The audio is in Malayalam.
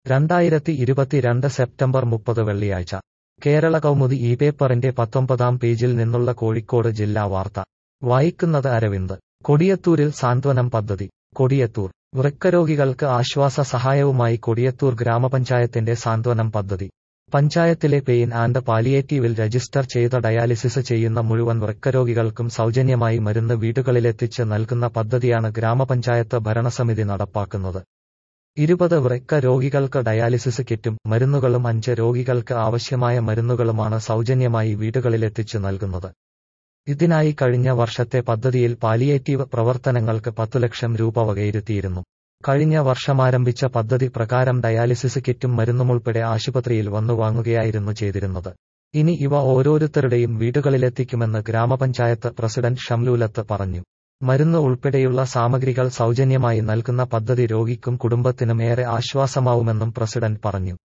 രണ്ടായിരത്തി ഇരുപത്തിരണ്ട് സെപ്റ്റംബർ മുപ്പത് വെള്ളിയാഴ്ച കേരള കൗമുദി ഈ പേപ്പറിന്റെ പത്തൊമ്പതാം പേജിൽ നിന്നുള്ള കോഴിക്കോട് ജില്ലാ വാർത്ത വായിക്കുന്നത് അരവിന്ദ് കൊടിയത്തൂരിൽ സാന്ത്വനം പദ്ധതി കൊടിയത്തൂർ വൃക്കരോഗികൾക്ക് ആശ്വാസ സഹായവുമായി കൊടിയത്തൂർ ഗ്രാമപഞ്ചായത്തിന്റെ സാന്ത്വനം പദ്ധതി പഞ്ചായത്തിലെ പെയിൻ ആൻഡ് പാലിയേറ്റീവിൽ രജിസ്റ്റർ ചെയ്ത ഡയാലിസിസ് ചെയ്യുന്ന മുഴുവൻ വൃക്കരോഗികൾക്കും സൗജന്യമായി മരുന്ന് വീടുകളിലെത്തിച്ച് നൽകുന്ന പദ്ധതിയാണ് ഗ്രാമപഞ്ചായത്ത് ഭരണസമിതി നടപ്പാക്കുന്നത് ഇരുപത് വൃക്ക രോഗികൾക്ക് ഡയാലിസിസ് കിറ്റും മരുന്നുകളും അഞ്ച് രോഗികൾക്ക് ആവശ്യമായ മരുന്നുകളുമാണ് സൗജന്യമായി വീടുകളിലെത്തിച്ചു നൽകുന്നത് ഇതിനായി കഴിഞ്ഞ വർഷത്തെ പദ്ധതിയിൽ പാലിയേറ്റീവ് പ്രവർത്തനങ്ങൾക്ക് പത്തു ലക്ഷം രൂപ വകയിരുത്തിയിരുന്നു കഴിഞ്ഞ വർഷമാരംഭിച്ച പദ്ധതി പ്രകാരം ഡയാലിസിസ് കിറ്റും മരുന്നുമുൾപ്പെടെ ആശുപത്രിയിൽ വന്നു വാങ്ങുകയായിരുന്നു ചെയ്തിരുന്നത് ഇനി ഇവ ഓരോരുത്തരുടെയും വീടുകളിലെത്തിക്കുമെന്ന് ഗ്രാമപഞ്ചായത്ത് പ്രസിഡന്റ് ഷംലൂലത്ത് പറഞ്ഞു മരുന്ന് ഉൾപ്പെടെയുള്ള സാമഗ്രികൾ സൗജന്യമായി നൽകുന്ന പദ്ധതി രോഗിക്കും കുടുംബത്തിനും ഏറെ ആശ്വാസമാവുമെന്നും പ്രസിഡന്റ് പറഞ്ഞു